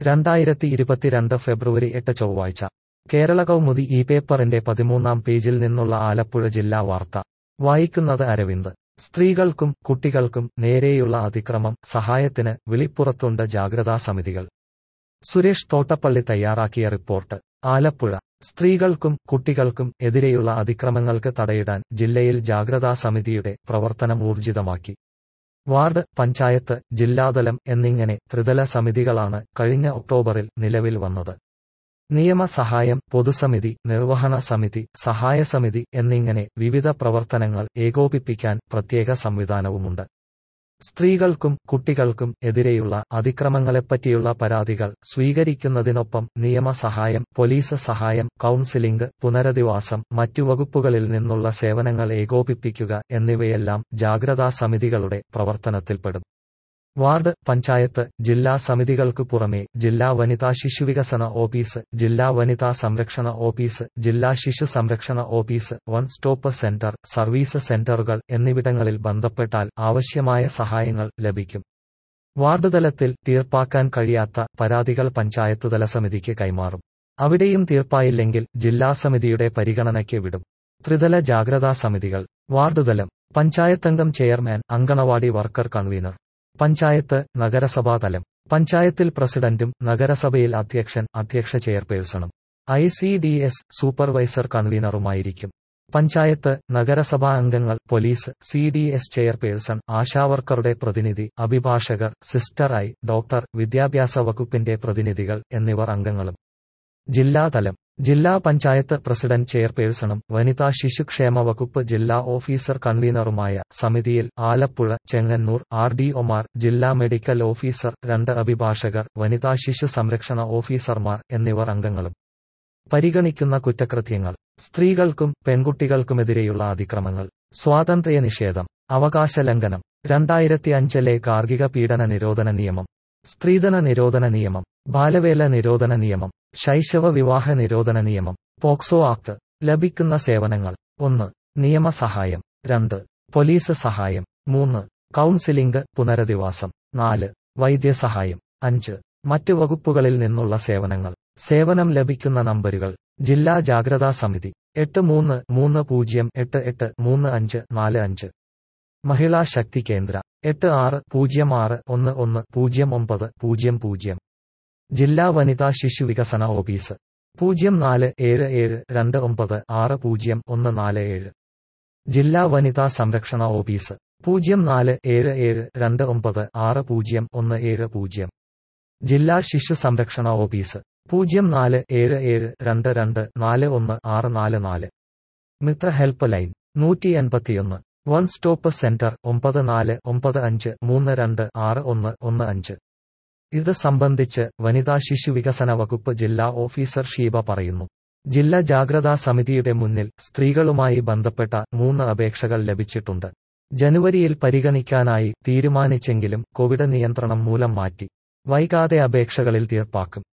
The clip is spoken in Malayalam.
രണ്ടായിരത്തി ഇരുപത്തിരണ്ട് ഫെബ്രുവരി എട്ട് ചൊവ്വാഴ്ച കേരള കൗമുദി ഈ പേപ്പറിന്റെ പതിമൂന്നാം പേജിൽ നിന്നുള്ള ആലപ്പുഴ ജില്ലാ വാർത്ത വായിക്കുന്നത് അരവിന്ദ് സ്ത്രീകൾക്കും കുട്ടികൾക്കും നേരെയുള്ള അതിക്രമം സഹായത്തിന് വിളിപ്പുറത്തുണ്ട് ജാഗ്രതാ സമിതികൾ സുരേഷ് തോട്ടപ്പള്ളി തയ്യാറാക്കിയ റിപ്പോർട്ട് ആലപ്പുഴ സ്ത്രീകൾക്കും കുട്ടികൾക്കും എതിരെയുള്ള അതിക്രമങ്ങൾക്ക് തടയിടാൻ ജില്ലയിൽ ജാഗ്രതാ സമിതിയുടെ പ്രവർത്തനം ഊർജിതമാക്കി വാർഡ് പഞ്ചായത്ത് ജില്ലാതലം എന്നിങ്ങനെ ത്രിതല സമിതികളാണ് കഴിഞ്ഞ ഒക്ടോബറിൽ നിലവിൽ വന്നത് നിയമസഹായം പൊതുസമിതി നിർവഹണ സമിതി സഹായ സമിതി എന്നിങ്ങനെ വിവിധ പ്രവർത്തനങ്ങൾ ഏകോപിപ്പിക്കാൻ പ്രത്യേക സംവിധാനവുമുണ്ട് സ്ത്രീകൾക്കും കുട്ടികൾക്കും എതിരെയുള്ള അതിക്രമങ്ങളെപ്പറ്റിയുള്ള പരാതികൾ സ്വീകരിക്കുന്നതിനൊപ്പം നിയമസഹായം പോലീസ് സഹായം കൗൺസിലിംഗ് പുനരധിവാസം മറ്റു വകുപ്പുകളിൽ നിന്നുള്ള സേവനങ്ങൾ ഏകോപിപ്പിക്കുക എന്നിവയെല്ലാം ജാഗ്രതാ സമിതികളുടെ പ്രവർത്തനത്തിൽപ്പെടും വാർഡ് പഞ്ചായത്ത് ജില്ലാ സമിതികൾക്കു പുറമെ ജില്ലാ വനിതാ ശിശുവികസന ഓഫീസ് ജില്ലാ വനിതാ സംരക്ഷണ ഓഫീസ് ജില്ലാ ശിശു സംരക്ഷണ office one stop centre service സെന്ററുകൾ എന്നിവിടങ്ങളിൽ ബന്ധപ്പെട്ടാൽ ആവശ്യമായ സഹായങ്ങൾ ലഭിക്കും വാർഡ് തലത്തിൽ തീർപ്പാക്കാൻ കഴിയാത്ത പരാതികൾ പഞ്ചായത്ത് തല സമിതിക്ക് കൈമാറും അവിടെയും തീർപ്പായില്ലെങ്കിൽ ജില്ലാ സമിതിയുടെ പരിഗണനയ്ക്ക് വിടും ത്രിതല ജാഗ്രതാ സമിതികൾ വാർഡ് തലം പഞ്ചായത്തംഗം chairman anganwadi worker convener panchayat നഗരസഭാ തലം പഞ്ചായത്തിൽ പ്രസിഡന്റും നഗരസഭയിൽ അധ്യക്ഷൻ അധ്യക്ഷ ചെയർപേഴ്സണും I C D S supervisor കൺവീനറുമായിരിക്കും പഞ്ചായത്ത് നഗരസഭാ അംഗങ്ങൾ police C D S chairperson ആശാവർക്കറുടെ പ്രതിനിധി അഭിഭാഷകർ സിസ്റ്റർ ഐ ഡോക്ടർ വിദ്യാഭ്യാസ വകുപ്പിന്റെ പ്രതിനിധികൾ എന്നിവർ അംഗങ്ങളും ജില്ലാതലം ജില്ലാ പഞ്ചായത്ത് പ്രസിഡന്റ് ചെയർപേഴ്സണും വനിതാ ശിശുക്ഷേമ വകുപ്പ് ജില്ലാ ഓഫീസർ കൺവീനറുമായ സമിതിയിൽ ആലപ്പുഴ ചെങ്ങന്നൂർ ആർ ഡി ഒമാർ ജില്ലാ മെഡിക്കൽ ഓഫീസർ രണ്ട് അഭിഭാഷകർ വനിതാ ശിശു സംരക്ഷണ ഓഫീസർമാർ എന്നിവർ അംഗങ്ങളും പരിഗണിക്കുന്ന കുറ്റകൃത്യങ്ങൾ സ്ത്രീകൾക്കും പെൺകുട്ടികൾക്കുമെതിരെയുള്ള അതിക്രമങ്ങൾ സ്വാതന്ത്ര്യ നിഷേധം അവകാശ ലംഘനം രണ്ടായിരത്തി അഞ്ചിലെ ഗാർഹിക പീഡന നിരോധന നിയമം സ്ത്രീധന നിരോധന നിയമം ബാലവേല നിരോധന നിയമം ശൈശവ വിവാഹ നിരോധന നിയമം പോക്സോ ആക്ട് ലഭിക്കുന്ന സേവനങ്ങൾ ഒന്ന് നിയമസഹായം രണ്ട് പോലീസ് സഹായം മൂന്ന് കൗൺസിലിംഗ് പുനരധിവാസം നാല് വൈദ്യസഹായം അഞ്ച് മറ്റ് വകുപ്പുകളിൽ നിന്നുള്ള സേവനങ്ങൾ സേവനം ലഭിക്കുന്ന നമ്പരുകൾ ജില്ലാ ജാഗ്രതാ സമിതി എട്ട് മൂന്ന് മൂന്ന് പൂജ്യം എട്ട് എട്ട് മൂന്ന് അഞ്ച് നാല് അഞ്ച് മഹിളാ ശക്തി കേന്ദ്ര എട്ട് ആറ് പൂജ്യം ആറ് ഒന്ന് ഒന്ന് പൂജ്യം ഒമ്പത് പൂജ്യം പൂജ്യം ജില്ലാ വനിതാ ശിശു വികസന ഓഫീസ് പൂജ്യം നാല് ഏഴ് ഏഴ് രണ്ട് ഒമ്പത് ആറ് പൂജ്യം ഒന്ന് നാല് ഏഴ് ജില്ലാ വനിതാ സംരക്ഷണ ഓഫീസ് പൂജ്യം നാല് ഏഴ് ഏഴ് രണ്ട് ഒമ്പത് ആറ് പൂജ്യം ഒന്ന് ഏഴ് പൂജ്യം ജില്ലാ ശിശു സംരക്ഷണ ഓഫീസ് പൂജ്യം നാല് ഏഴ് ഏഴ് രണ്ട് രണ്ട് നാല് ഒന്ന് ആറ് നാല് നാല് മിത്ര ഹെൽപ്പ് ലൈൻ നൂറ്റി എൺപത്തിയൊന്ന് വൺ സ്റ്റോപ്പ് സെന്റർ ഒമ്പത് നാല് ഒമ്പത് അഞ്ച് മൂന്ന് രണ്ട് ആറ് ഒന്ന് ഒന്ന് അഞ്ച് ഇത് സംബന്ധിച്ച് വനിതാ ശിശു വികസന വകുപ്പ് ജില്ലാ ഓഫീസർ ഷീബ പറയുന്നു ജില്ലാ ജാഗ്രതാ സമിതിയുടെ മുന്നിൽ സ്ത്രീകളുമായി ബന്ധപ്പെട്ട മൂന്ന് അപേക്ഷകൾ ലഭിച്ചിട്ടുണ്ട് ജനുവരിയിൽ പരിഗണിക്കാനായി തീരുമാനിച്ചെങ്കിലും കോവിഡ് നിയന്ത്രണം മൂലം മാറ്റി വൈകാതെ അപേക്ഷകളിൽ തീർപ്പാക്കും